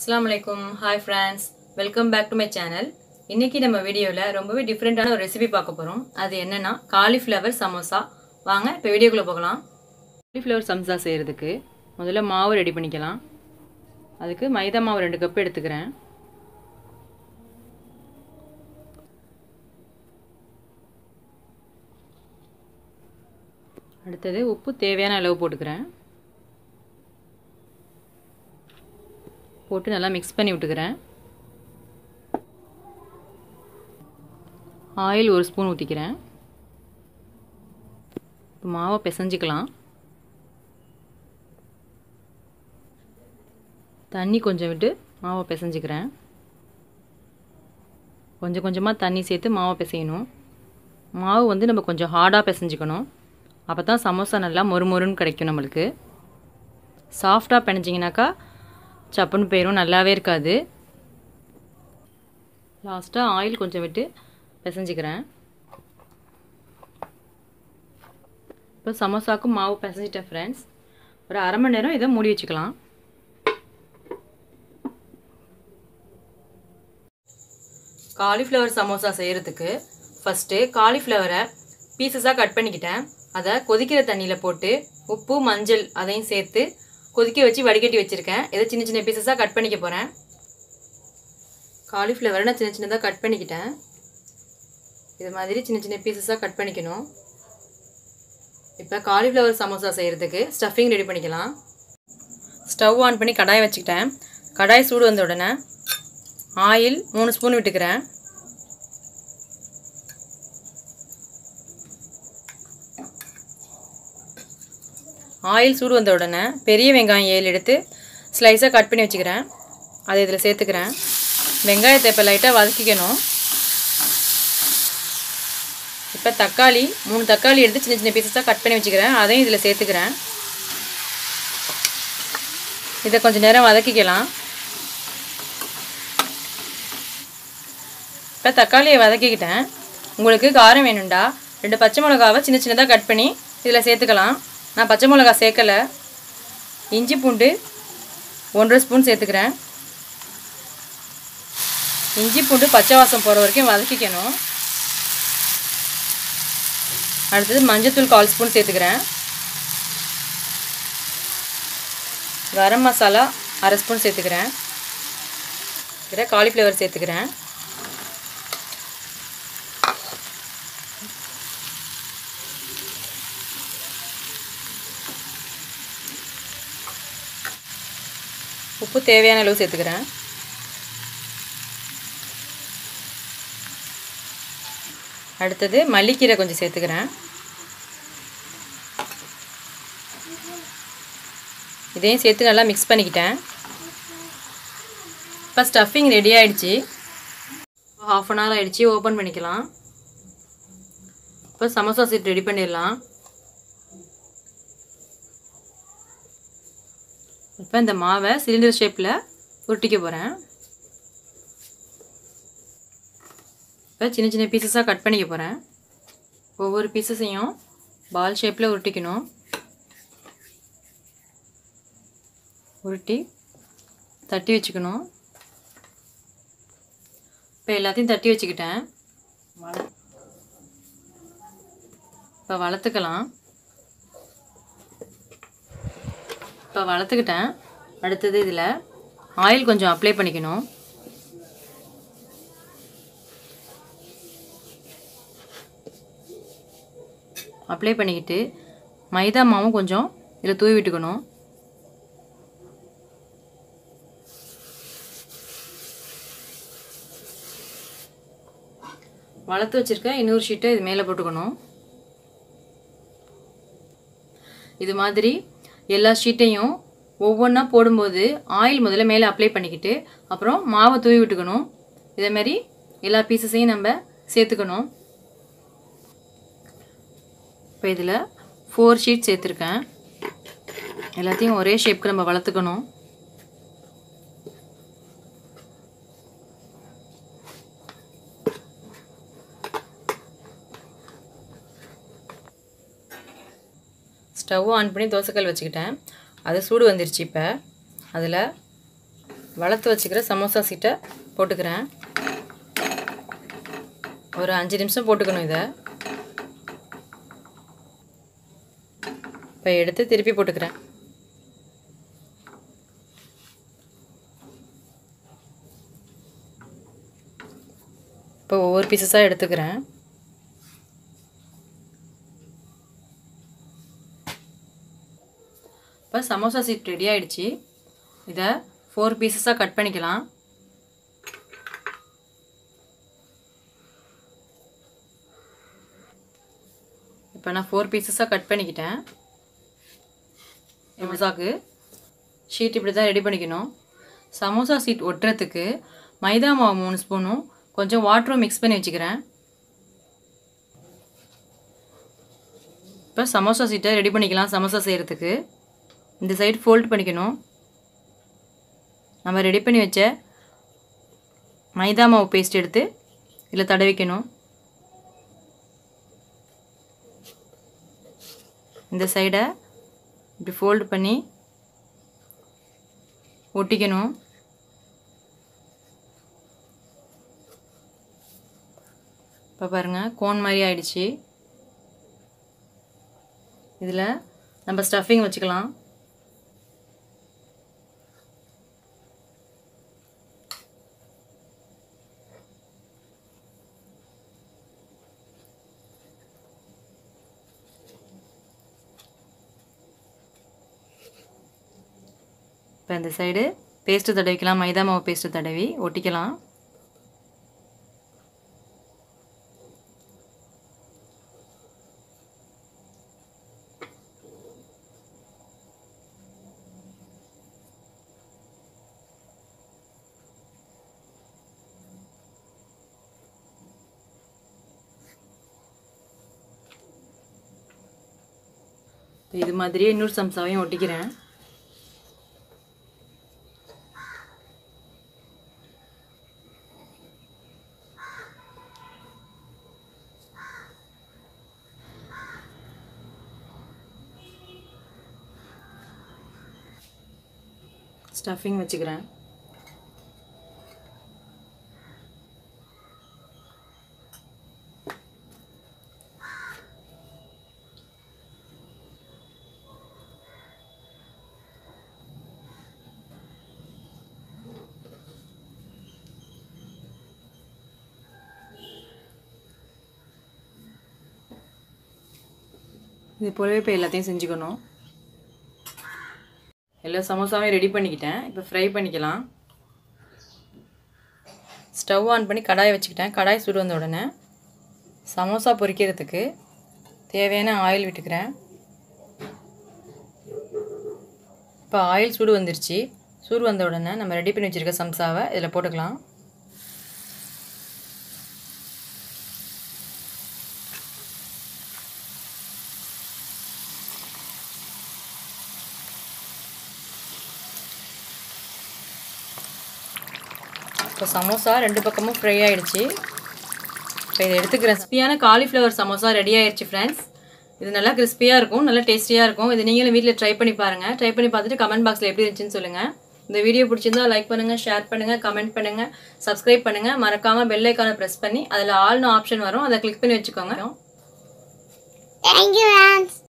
அஸ்ஸலாமு அலைக்கும் hi friends welcome back to my channel இன்னைக்கு நம்ம வீடியோவில் ரொம்பவே டிஃப்ரெண்ட்டான ஒரு ரெசிபி பார்க்க போகிறோம் அது என்னன்னா காலிஃப்ளவர் சமோசா வாங்க இப்போ வீடியோக்குள்ளே போகலாம் காலிஃப்ளவர் சமோசா செய்கிறதுக்கு முதல்ல மாவு ரெடி பண்ணிக்கலாம் அதுக்கு மைதா மாவு ரெண்டு கப் எடுத்துக்கிறேன் அடுத்தது உப்பு தேவையான அளவு போட்டுக்கிறேன் போட்டு நல்லா மிக்ஸ் பண்ணி விட்டுக்கிறேன் ஆயில் ஒரு ஸ்பூன் ஊற்றிக்கிறேன் இப்போ மாவை பிசைஞ்சிக்கலாம் தண்ணி கொஞ்சம் விட்டு மாவை பிசைஞ்சிக்கிறேன் கொஞ்சம் கொஞ்சமாக தண்ணி சேர்த்து மாவை பிசையணும் மாவு வந்து நம்ம கொஞ்சம் ஹார்டாக பிசைஞ்சிக்கணும் அப்போ தான் சமோசா நல்லா மொறுமொறுன்னு கிடைக்கும் நம்மளுக்கு சாஃப்டாக பிணைஞ்சிங்கனாக்கா சப்புன்னு போயிடும் நல்லாவே இருக்காது லாஸ்ட்டாக ஆயில் கொஞ்சம் விட்டு பிசைஞ்சிக்கிறேன் இப்போ சமோசாவுக்கு மாவு பிசைஞ்சிட்டேன் ஃப்ரெண்ட்ஸ் ஒரு அரை மணி நேரம் இதை மூடி வச்சுக்கலாம் காலிஃப்ளவர் சமோசா செய்கிறதுக்கு ஃபஸ்ட்டு காலிஃப்ளவரை பீசஸாக கட் பண்ணிக்கிட்டேன் அதை கொதிக்கிற தண்ணியில் போட்டு உப்பு மஞ்சள் அதையும் சேர்த்து கொதிக்க வச்சு வடிகட்டி வச்சுருக்கேன் இதை சின்ன சின்ன பீசஸாக கட் பண்ணிக்க போகிறேன் காலிஃப்ளவரை நான் சின்ன சின்னதாக கட் பண்ணிக்கிட்டேன் இது மாதிரி சின்ன சின்ன பீசஸாக கட் பண்ணிக்கணும் இப்போ காலிஃப்ளவர் சமோசா செய்கிறதுக்கு ஸ்டஃபிங் ரெடி பண்ணிக்கலாம் ஸ்டவ் ஆன் பண்ணி கடாய் வச்சுக்கிட்டேன் கடாய் சூடு வந்த உடனே ஆயில் மூணு ஸ்பூன் விட்டுக்கிறேன் ஆயில் சூடு வந்த உடனே பெரிய வெங்காயம் ஏழு எடுத்து ஸ்லைஸாக கட் பண்ணி வச்சுக்கிறேன் அதை இதில் சேர்த்துக்கிறேன் வெங்காயத்தை இப்போ லைட்டாக வதக்கிக்கணும் இப்போ தக்காளி மூணு தக்காளி எடுத்து சின்ன சின்ன பீசஸாக கட் பண்ணி வச்சுக்கிறேன் அதையும் இதில் சேர்த்துக்கிறேன் இதை கொஞ்சம் நேரம் வதக்கிக்கலாம் இப்போ தக்காளியை வதக்கிக்கிட்டேன் உங்களுக்கு காரம் வேணும்டா ரெண்டு பச்சை மிளகாவை சின்ன சின்னதாக கட் பண்ணி இதில் சேர்த்துக்கலாம் நான் பச்சை மிளகா சேர்க்கலை இஞ்சி பூண்டு ஒன்றரை ஸ்பூன் சேர்த்துக்கிறேன் இஞ்சி பூண்டு பச்சை வாசம் போகிற வரைக்கும் வதக்கிக்கணும் அடுத்தது மஞ்சத்தூள் கால் ஸ்பூன் சேர்த்துக்கிறேன் கரம் மசாலா அரை ஸ்பூன் சேர்த்துக்கிறேன் இதில் காலிஃப்ளவர் சேர்த்துக்கிறேன் உப்பு தேவையான அளவு சேர்த்துக்கிறேன் அடுத்தது மல்லிக்கீரை கொஞ்சம் சேர்த்துக்கிறேன் இதையும் சேர்த்து நல்லா மிக்ஸ் பண்ணிக்கிட்டேன் இப்போ ஸ்டஃபிங் ரெடி ஆகிடுச்சு ஹாஃப் அன் ஹவர் ஆகிடுச்சு ஓப்பன் பண்ணிக்கலாம் இப்போ சமோசா சீட் ரெடி பண்ணிடலாம் இப்போ இந்த மாவை சிலிண்டர் ஷேப்பில் உருட்டிக்க போகிறேன் இப்போ சின்ன சின்ன பீசஸாக கட் பண்ணிக்க போகிறேன் ஒவ்வொரு பீசஸையும் பால் ஷேப்பில் உருட்டிக்கணும் உருட்டி தட்டி வச்சுக்கணும் இப்போ எல்லாத்தையும் தட்டி வச்சுக்கிட்டேன் இப்போ வளர்த்துக்கலாம் இப்போ வளர்த்துக்கிட்டேன் அடுத்தது இதில் ஆயில் கொஞ்சம் அப்ளை பண்ணிக்கணும் அப்ளை பண்ணிக்கிட்டு மைதா மாவும் கொஞ்சம் இதில் தூவி விட்டுக்கணும் வளர்த்து வச்சுருக்க இன்னொரு ஷீட்டை இது மேலே போட்டுக்கணும் இது மாதிரி எல்லா ஷீட்டையும் ஒவ்வொன்றா போடும்போது ஆயில் முதல்ல மேலே அப்ளை பண்ணிக்கிட்டு அப்புறம் மாவை தூவி விட்டுக்கணும் இதேமாரி எல்லா பீசஸையும் நம்ம சேர்த்துக்கணும் இப்போ இதில் ஃபோர் ஷீட் சேர்த்துருக்கேன் எல்லாத்தையும் ஒரே ஷேப்புக்கு நம்ம வளர்த்துக்கணும் ஸ்டவ் ஆன் பண்ணி தோசைக்கல் வச்சுக்கிட்டேன் அது சூடு வந்துருச்சு இப்போ அதில் வளர்த்து வச்சுக்கிற சமோசா சீட்டை போட்டுக்கிறேன் ஒரு அஞ்சு நிமிஷம் போட்டுக்கணும் இதை இப்போ எடுத்து திருப்பி போட்டுக்கிறேன் இப்போ ஒவ்வொரு பீசஸாக எடுத்துக்கிறேன் இப்போ சமோசா சீட் ரெடி ஆயிடுச்சு இதை ஃபோர் பீசஸாக கட் பண்ணிக்கலாம் இப்போ நான் ஃபோர் பீசஸாக கட் பண்ணிக்கிட்டேன் சமோசாக்கு ஷீட் இப்படி தான் ரெடி பண்ணிக்கணும் சமோசா சீட் ஒட்டுறதுக்கு மைதா மாவு மூணு ஸ்பூனும் கொஞ்சம் வாட்டரும் மிக்ஸ் பண்ணி வச்சுக்கிறேன் இப்போ சமோசா சீட்டை ரெடி பண்ணிக்கலாம் சமோசா செய்கிறதுக்கு இந்த சைடு ஃபோல்ட் பண்ணிக்கணும் நம்ம ரெடி பண்ணி வச்ச மைதா மாவு பேஸ்ட் எடுத்து இதில் தடவிக்கணும் இந்த சைடை இப்படி ஃபோல்டு பண்ணி ஒட்டிக்கணும் இப்போ பாருங்கள் கோன் மாதிரி ஆயிடுச்சு இதில் நம்ம ஸ்டஃபிங் வச்சுக்கலாம் இப்போ இந்த சைடு பேஸ்ட்டு தடவிக்கலாம் மைதா மாவு பேஸ்ட்டு தடவி ஒட்டிக்கலாம் இது மாதிரியே இன்னொரு சம்சாவையும் ஒட்டிக்கிறேன் ஸ்டஃபிங் வச்சுக்கிறேன் இது போலவே இப்போ எல்லாத்தையும் செஞ்சுக்கணும் எல்லா சமோசாவையும் ரெடி பண்ணிக்கிட்டேன் இப்போ ஃப்ரை பண்ணிக்கலாம் ஸ்டவ் ஆன் பண்ணி கடாயை வச்சுக்கிட்டேன் கடாய் சுடு வந்த உடனே சமோசா பொரிக்கிறதுக்கு தேவையான ஆயில் விட்டுக்கிறேன் இப்போ ஆயில் சூடு வந்துருச்சு சூடு வந்த உடனே நம்ம ரெடி பண்ணி வச்சுருக்க சம்சாவை இதில் போட்டுக்கலாம் இப்போ சமோசா ரெண்டு பக்கமும் ஃப்ரை ஆகிடுச்சு இப்போ இதை எடுத்துக்கிறேன் கிறிஸ்பியான காலிஃப்ளவர் சமோசா ரெடி ஆயிடுச்சு ஃப்ரெண்ட்ஸ் இது நல்லா கிறிஸ்பியாக இருக்கும் நல்லா டேஸ்டியாக இருக்கும் இது நீங்களும் வீட்டில் ட்ரை பண்ணி பாருங்கள் ட்ரை பண்ணி பார்த்துட்டு கமெண்ட் பாக்ஸில் எப்படி இருந்துச்சுன்னு சொல்லுங்கள் இந்த வீடியோ பிடிச்சிருந்தா லைக் பண்ணுங்கள் ஷேர் பண்ணுங்கள் கமெண்ட் பண்ணுங்கள் சப்ஸ்கிரைப் பண்ணுங்கள் மறக்காமல் பெல் ஐக்கானை ப்ரெஸ் பண்ணி அதில் ஆல்னு ஆப்ஷன் வரும் அதை கிளிக் பண்ணி வச்சுக்கோங்க Thank you, Lance.